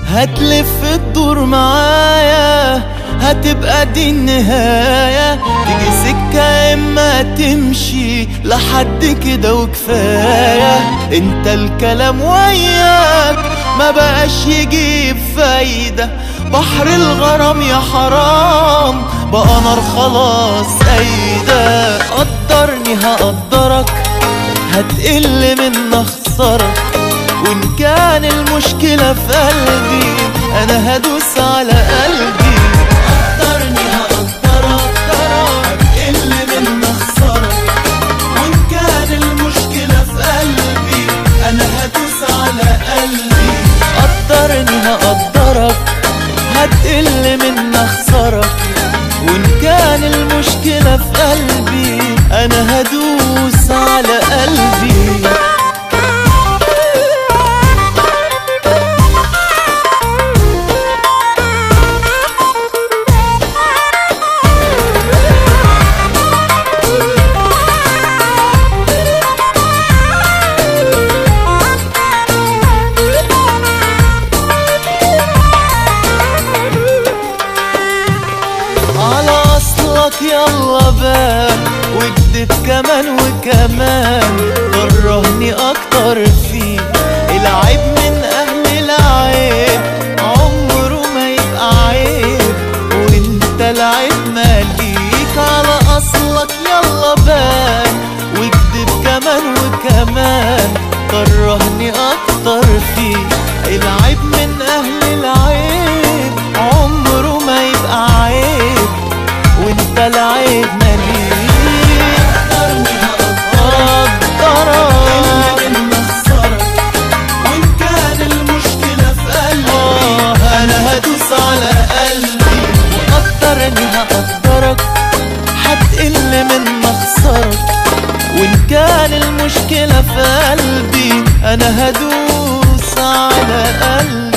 هتلف الدور معايا هتبقى دي النهاية تيجي سكة اما تمشي لحد كده وكفاية انت الكلام وياك ما بقاش يجيب فايدة بحر الغرام يا حرام بقى نار خلاص ايده قدرني هقدرك هتقل من اخسرك وان كان المشكلة في قلبي انا هدوس على قلبي قدرني هقدرك هتقل من اخسرك وان كان المشكلة في قلبي انا هدوس على قلبي قدرني هقدرك هتقل من اخسرك وان كان المشكلة في قلبي انا هدوس على قلبي على اصلك يلا بقى وجدت كمان وكمان كرهني اكتر فيه العيب من اهل العيب عمره ما يبقى عيب وانت العيب ماليك على اصلك يلا بقى وجدت كمان وكمان كرهني اكتر فيه العيب من اهل العيب عمره ما يبقى عيب وانت العيب ماليك وان كان المشكلة في قلبي انا هدوس على قلبي وقدرني هقدرك هتقل من مخسرك وان كان المشكلة في قلبي انا هدوس على قلبي